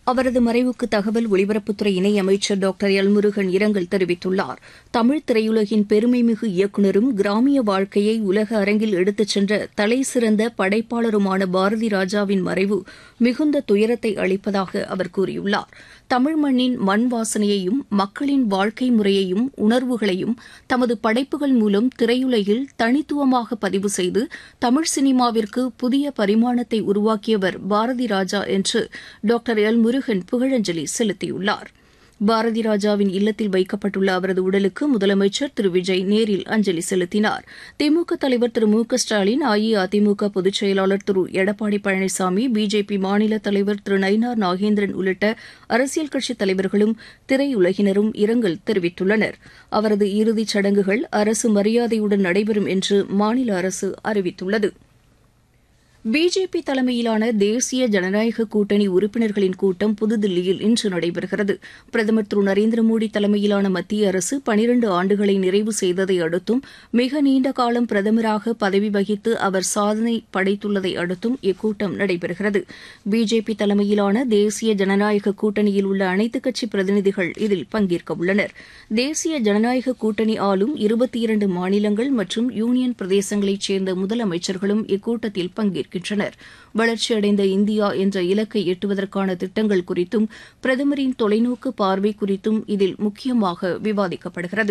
அவரது மறைவுக்கு தகவல் ஒலிபரப்புத்துறை இணையமைச்சர் டாக்டர் எல் முருகன் இரங்கல் தெரிவித்துள்ளார் தமிழ் திரையுலகின் பெருமைமிகு இயக்குநரும் கிராமிய வாழ்க்கையை உலக அரங்கில் எடுத்துச் சென்ற தலைசிறந்த படைப்பாளருமான பாரதி ராஜாவின் மறைவு மிகுந்த துயரத்தை அளிப்பதாக அவர் கூறியுள்ளார் தமிழ் மண்ணின் மண் வாசனையையும் மக்களின் வாழ்க்கை முறையையும் உணர்வுகளையும் தமது படைப்புகள் மூலம் திரையுலகில் தனித்துவமாக பதிவு செய்து தமிழ் சினிமாவிற்கு புதிய பரிமாணத்தை உருவாக்கியவர் பாரதி ராஜா என்று டாக்டர் எல் முருகன் புகழஞ்சலி செலுத்தியுள்ளார் பாரதி ராஜாவின் இல்லத்தில் வைக்கப்பட்டுள்ள அவரது உடலுக்கு முதலமைச்சர் திரு விஜய் நேரில் அஞ்சலி செலுத்தினார் திமுக தலைவர் திரு மு க ஸ்டாலின் அஇஅதிமுக பொதுச் செயலாளர் திரு எடப்பாடி பழனிசாமி பிஜேபி மாநில தலைவர் திரு நயினார் நாகேந்திரன் உள்ளிட்ட அரசியல் கட்சித் தலைவர்களும் திரையுலகினரும் இரங்கல் தெரிவித்துள்ளனர் அவரது இறுதிச் சடங்குகள் அரசு மரியாதையுடன் நடைபெறும் என்று மாநில அரசு அறிவித்துள்ளது பிஜேபி தலைமையிலான தேசிய ஜனநாயக கூட்டணி உறுப்பினர்களின் கூட்டம் புதுதில்லியில் இன்று நடைபெறுகிறது பிரதமர் திரு நரேந்திர மோடி தலைமையிலான மத்திய அரசு பனிரண்டு ஆண்டுகளை நிறைவு செய்ததை அடுத்தும் மிக நீண்ட காலம் பிரதமராக பதவி வகித்து அவர் சாதனை படைத்துள்ளதை அடுத்தும் இக்கூட்டம் நடைபெறுகிறது பிஜேபி தலைமையிலான தேசிய ஜனநாயக கூட்டணியில் உள்ள அனைத்துக் கட்சி பிரதிநிதிகள் இதில் பங்கேற்க உள்ளனர் தேசிய ஜனநாயக கூட்டணி ஆளும் இருபத்தி இரண்டு மாநிலங்கள் மற்றும் யூனியன் பிரதேசங்களைச் சேர்ந்த முதலமைச்சர்களும் இக்கூட்டத்தில் பங்கேற்கின்றனர் வளர்ச்சியடைந்த இந்தியா என்ற இலக்கை எட்டுவதற்கான திட்டங்கள் குறித்தும் பிரதமரின் தொலைநோக்கு பார்வை குறித்தும் இதில் முக்கியமாக விவாதிக்கப்படுகிறது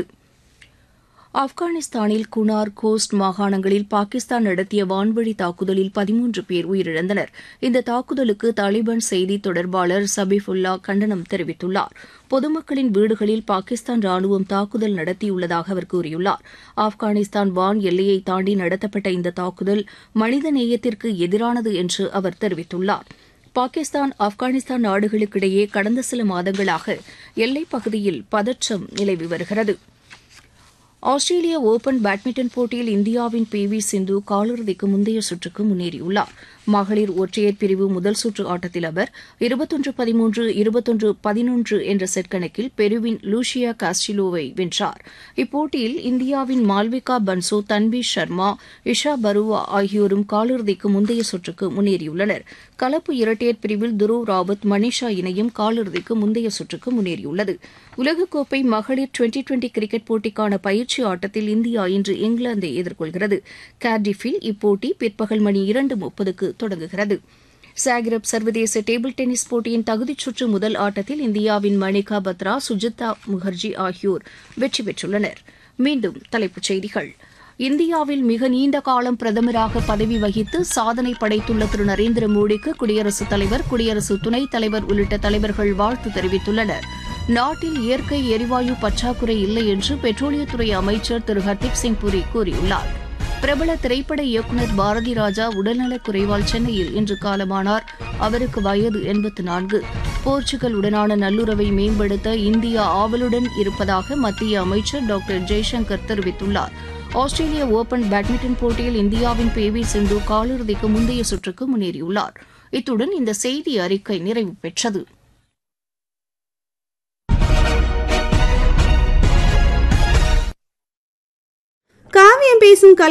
ஆப்கானிஸ்தானில் குனார் கோஸ்ட் மாகாணங்களில் பாகிஸ்தான் நடத்திய வான்வழி தாக்குதலில் பதிமூன்று பேர் உயிரிழந்தனர் இந்த தாக்குதலுக்கு தாலிபான் செய்தி தொடர்பாளர் சபிஃபுல்லா கண்டனம் தெரிவித்துள்ளார் பொதுமக்களின் வீடுகளில் பாகிஸ்தான் ராணுவம் தாக்குதல் நடத்தியுள்ளதாக அவர் கூறியுள்ளார் ஆப்கானிஸ்தான் வான் எல்லையை தாண்டி நடத்தப்பட்ட இந்த தாக்குதல் மனித நேயத்திற்கு எதிரானது என்று அவர் தெரிவித்துள்ளார் பாகிஸ்தான் ஆப்கானிஸ்தான் நாடுகளுக்கிடையே கடந்த சில மாதங்களாக எல்லைப் பகுதியில் பதற்றம் நிலவி வருகிறது ஆஸ்திரேலிய ஒபன் பேட்மிண்டன் போட்டியில் இந்தியாவின் பி வி சிந்து காலிறுதிக்கு முந்தைய சுற்றுக்கு முன்னேறியுள்ளார் மகளிர் ஒற்றையர் பிரிவு முதல் சுற்று ஆட்டத்தில் அவர் இருபத்தொன்று பதிமூன்று இருபத்தொன்று பதினொன்று என்ற செட் கணக்கில் பெருவின் லூஷியா காஸ்டிலோவை வென்றார் இப்போட்டியில் இந்தியாவின் மால்விகா பன்சோ தன்வி சர்மா இஷா பருவா ஆகியோரும் காலிறுதிக்கு முந்தைய சுற்றுக்கு முன்னேறியுள்ளனர் கலப்பு இரட்டையர் பிரிவில் துருவ் ராவத் மனிஷா இணையும் காலிறுதிக்கு முந்தைய சுற்றுக்கு முன்னேறியுள்ளது உலகக்கோப்பை மகளிர் டுவெண்டி டுவெண்டி கிரிக்கெட் போட்டிக்கான பயிற்சி ஆட்டத்தில் இந்தியா இன்று இங்கிலாந்தை எதிர்கொள்கிறது கார்டிஃபில் இப்போட்டி பிற்பகல் மணி இரண்டு முப்பதுக்கு தொடங்குகிறது சாக்ரப் சர்வதேச டேபிள் டென்னிஸ் போட்டியின் தகுதிச் சுற்று முதல் ஆட்டத்தில் இந்தியாவின் மணிகா பத்ரா சுஜிதா முகர்ஜி ஆகியோர் வெற்றி பெற்றுள்ளனர் மீண்டும் தலைப்புச் செய்திகள் இந்தியாவில் மிக நீண்ட காலம் பிரதமராக பதவி வகித்து சாதனை படைத்துள்ள திரு நரேந்திர மோடிக்கு குடியரசுத் தலைவர் குடியரசு துணைத் தலைவர் உள்ளிட்ட தலைவர்கள் வாழ்த்து தெரிவித்துள்ளனர் நாட்டில் இயற்கை எரிவாயு பற்றாக்குறை இல்லை என்று பெட்ரோலியத்துறை அமைச்சர் திரு ஹர்தீப் சிங் புரி கூறியுள்ளார் பிரபல திரைப்பட இயக்குநர் பாரதி ராஜா உடல்நலக் குறைவால் சென்னையில் இன்று காலமானார் அவருக்கு வயது எண்பத்து நான்கு போர்ச்சுகல் உடனான நல்லுறவை மேம்படுத்த இந்தியா ஆவலுடன் இருப்பதாக மத்திய அமைச்சர் டாக்டர் ஜெய்சங்கர் தெரிவித்துள்ளார் ஆஸ்திரேலிய ஓபன் பேட்மிண்டன் போட்டியில் இந்தியாவின் பி வி சிந்து காலிறுதிக்கு முந்தைய சுற்றுக்கு முன்னேறியுள்ளார் இத்துடன் இந்த செய்தி அறிக்கை நிறைவு பெற்றது காவியம் பேசும் கலை